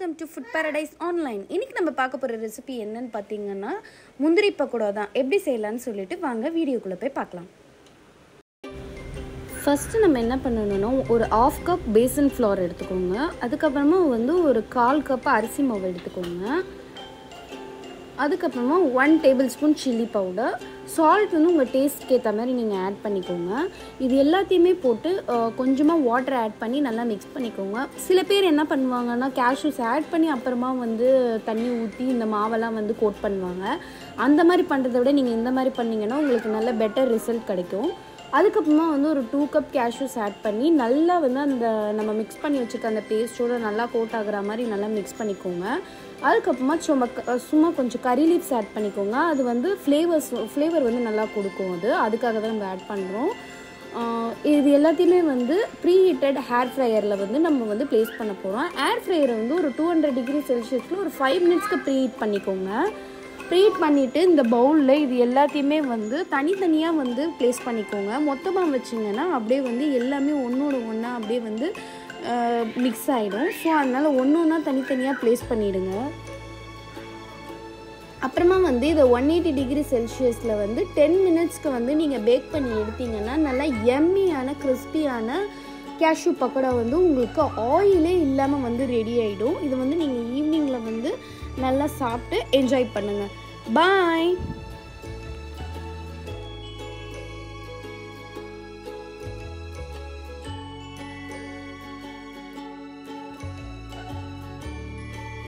welcome to food paradise online இன்னைக்கு நம்ம பார்க்க போகிற ரெசிபி என்னன்னு பார்த்தீங்கன்னா முந்திரி பக்கோடா தான் எப்படி செய்யலாம்னு சொல்லிட்டு வாங்க வீடியோக்குள்ளே போய் பார்க்கலாம் ஃபஸ்ட்டு நம்ம என்ன பண்ணணும்னா ஒரு ஆஃப் கப் பேசன் ஃப்ளோர் எடுத்துக்கோங்க அதுக்கப்புறமா வந்து ஒரு கால் கப் அரிசி மாவு எடுத்துக்கோங்க அதுக்கப்புறமா one tablespoon chilli powder salt வந்து உங்கள் டேஸ்ட்க்கு ஏற்ற மாதிரி நீங்கள் ஆட் பண்ணிக்கோங்க இது எல்லாத்தையுமே போட்டு அஹ், கொஞ்சமாக வாட்டர் ஆட் பண்ணி நல்லா மிக்ஸ் பண்ணிக்கோங்க சில பேர் என்ன பண்ணுவாங்கன்னா கேஷ்யூஸ் ஆட் பண்ணி அப்புறமா வந்து தண்ணி ஊற்றி இந்த மாவெல்லாம் வந்து கோட் பண்ணுவாங்க அந்த மாதிரி பண்ணுறதை விட நீங்கள் இந்த மாதிரி பண்ணிங்கன்னா உங்களுக்கு நல்ல பெட்டர் ரிசல்ட் கிடைக்கும் அதுக்கப்புறமா வந்து ஒரு டூ கப் கேஷ்யூஸ் ஆட் பண்ணி நல்லா வந்து அந்த நம்ம மிக்ஸ் பண்ணி வச்சுருக்க அந்த பேஸ்ட்டோட நல்லா கோட் ஆகுற மாதிரி நல்லா மிக்ஸ் பண்ணிக்கோங்க அதுக்கப்புறமா சும்மா க- சும்மா கொஞ்சம் கறி லீவ்ஸ் ஆட் பண்ணிக்கோங்க அது வந்து ஃப்ளேவர்ஸ் ஃப்ளேவர் வந்து நல்லா கொடுக்கும் அது அதுக்காக தான் நம்ம ஆட் பண்ணுறோம் இது எல்லாத்தையுமே வந்து ப்ரீ ஹீட்டட் ஹேர் ஃப்ரையரில் வந்து நம்ம வந்து ப்ளேஸ் பண்ண போகிறோம் ஏர் ஃப்ரையரை வந்து ஒரு டூ ஹண்ட்ரட் டிகிரி செல்சியஸில் ஒரு ஃபைவ் மினிட்ஸ்க்கு ப்ரீ ஹீட் பண்ணிக்கோங்க ப்ரீட் பண்ணிவிட்டு இந்த பவுலில் இது எல்லாத்தையுமே வந்து தனித்தனியாக வந்து ப்ளேஸ் பண்ணிக்கோங்க மொத்தமாக வச்சிங்கன்னா அப்படியே வந்து எல்லாமே ஒன்றோட ஒன்றா அப்படியே வந்து மிக்ஸ் ஆகிடும் ஸோ அதனால் ஒன்று ஒன்றா தனித்தனியாக ப்ளேஸ் பண்ணிவிடுங்க அப்புறமா வந்து இதை ஒன் எயிட்டி டிகிரி செல்சியஸில் வந்து டென் மினிட்ஸ்க்கு வந்து நீங்கள் பேக் பண்ணி எடுத்தீங்கன்னா நல்லா எம்மியான கிறிஸ்பியான கேஷ்யூ பக்கோடா வந்து உங்களுக்கு ஆயிலே இல்லாமல் வந்து ரெடி ஆகிடும் இது வந்து நீங்கள் ஈவினிங்கில் வந்து நல்லா சாப்பிட்டு என்ஜாய் பண்ணுங்கள் பாய்